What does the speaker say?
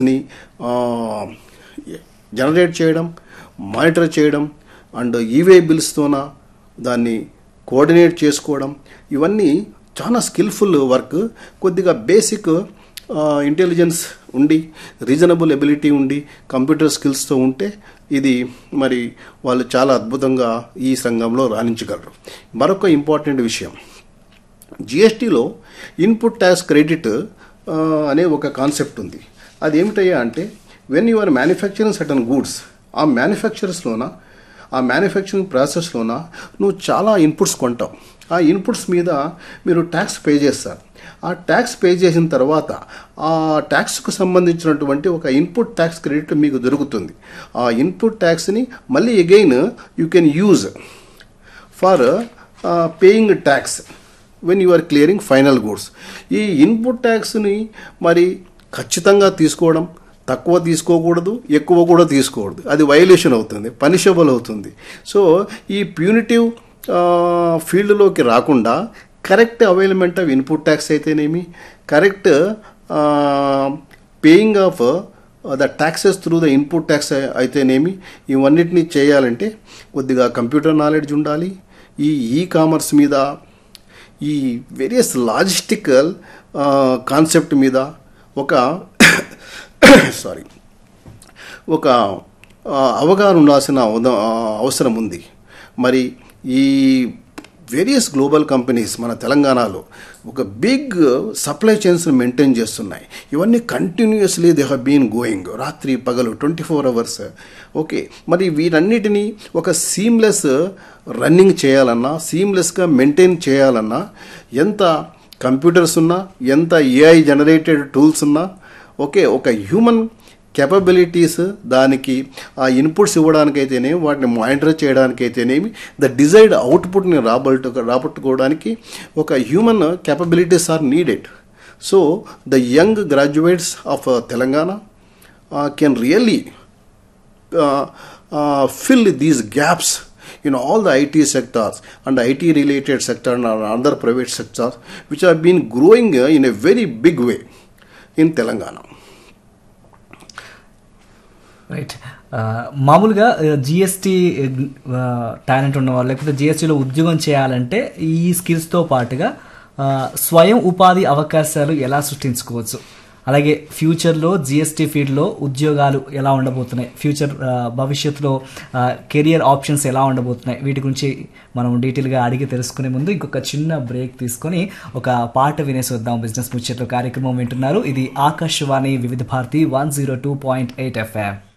ని జనరేట్ చేయడం మానిటర్ చేయడం అండ్ ఈవే బిల్స్తోన దాన్ని కోఆర్డినేట్ చేసుకోవడం ఇవన్నీ చాలా స్కిల్ఫుల్ వర్క్ కొద్దిగా బేసిక్ ఇంటెలిజెన్స్ ఉండి రీజనబుల్ ఎబిలిటీ ఉండి కంప్యూటర్ స్కిల్స్తో ఉంటే ఇది మరి వాళ్ళు చాలా అద్భుతంగా ఈ రంగంలో రాణించగలరు మరొక ఇంపార్టెంట్ విషయం జిఎస్టీలో ఇన్పుట్ ట్యాక్స్ క్రెడిట్ ఆ, అనే ఒక కాన్సెప్ట్ ఉంది అది ఏమిటయ్యా అంటే when you are manufacturing certain goods ఆ మ్యానుఫ్యాక్చరర్స్లోన ఆ మ్యానుఫ్యాక్చరింగ్ ప్రాసెస్లోన నువ్వు చాలా ఇన్పుట్స్ కొంటావు ఆ ఇన్పుట్స్ మీద మీరు ట్యాక్స్ పే చేస్తారు ఆ ట్యాక్స్ పే చేసిన తర్వాత ఆ ట్యాక్స్కు సంబంధించినటువంటి ఒక ఇన్పుట్ ట్యాక్స్ క్రెడిట్ మీకు దొరుకుతుంది ఆ ఇన్పుట్ ట్యాక్స్ని మళ్ళీ again you can use for paying tax when you are clearing final goods ఈ ఇన్పుట్ ట్యాక్స్ని మరి ఖచ్చితంగా తీసుకోవడం తక్కువ తీసుకోకూడదు ఎక్కువ కూడా తీసుకోకూడదు అది వైలేషన్ అవుతుంది పనిషబుల్ అవుతుంది సో ఈ ప్యూనిటివ్ ఫీల్డ్లోకి రాకుండా correct availment of input tax అయితేనేమి correct paying of the taxes through the input tax అయితేనేమి ఇవన్నిటిని చేయాలంటే కొద్దిగా కంప్యూటర్ నాలెడ్జ్ ఉండాలి ఈ ఈ కామర్స్ మీద ఈ వేరియస్ లాజిస్టికల్ కాన్సెప్ట్ మీద ఒక సారీ ఒక ఆ, అవగాహన ఉండాల్సిన అవద- ఆ, అవసరం ఉంది మరి ఈ వేరియస్ గ్లోబల్ కంపెనీస్ మన తెలంగాణలో ఒక బిగ్ సప్లై చైన్స్ మెయింటైన్ చేస్తున్నాయి ఇవన్నీ continuously they have been going రాత్రి పగలు ట్వంటీ ఫోర్ అవర్స్ ఓకే మరి వీటన్నిటినీ ఒక సీమ్లెస్ రన్నింగ్ చేయాలన్నా సీమ్లెస్గా మెయింటైన్ చేయాలన్నా ఎంత కంప్యూటర్స్ ఉన్నా ఎంత ఏఐ జనరేటెడ్ టూల్స్ ఉన్నా ఓకే ఒక హ్యూమన్ కెపబిలిటీస్ దానికి ఆ ఇన్పుట్స్ ఇవ్వడానికైతేనేమి వాటిని మానిటర్ చేయడానికైతేనేమి ద డిజైర్డ్ అవుట్పుట్ని రాబట్టు రాబట్టుకోవడానికి ఒక human capabilities are needed so the young graduates of Telangana can really uh, uh, fill these gaps in all the IT sectors and IT related sector and other private sectors which have been growing uh, in a very big way in Telangana. Right మామూలుగా GST talent ఉన్నవారు లేకపోతే జిఎస్టీలో ఉద్యోగం చేయాలంటే ఈ స్కిల్స్తో పాటుగా ఆ, స్వయం ఉపాధి అవకాశాలు ఎలా సృష్టించుకోవచ్చు అలాగే ఫ్యూచర్లో జిఎస్టీ ఫీల్డ్లో ఉద్యోగాలు ఎలా ఉండబోతున్నాయి ఫ్యూచర్ ఆ, భవిష్యత్తులో కెరియర్ ఆప్షన్స్ ఎలా ఉండబోతున్నాయి వీటి గురించి మనం డీటెయిల్గా అడిగి తెలుసుకునే ముందు ఇంకొక చిన్న బ్రేక్ తీసుకొని ఒక పాట వినేసి వద్దాం బిజినెస్ ముచ్చట్లు కార్యక్రమం వింటున్నారు ఇది Akashvani Vividh Bharati one zero two point eight FM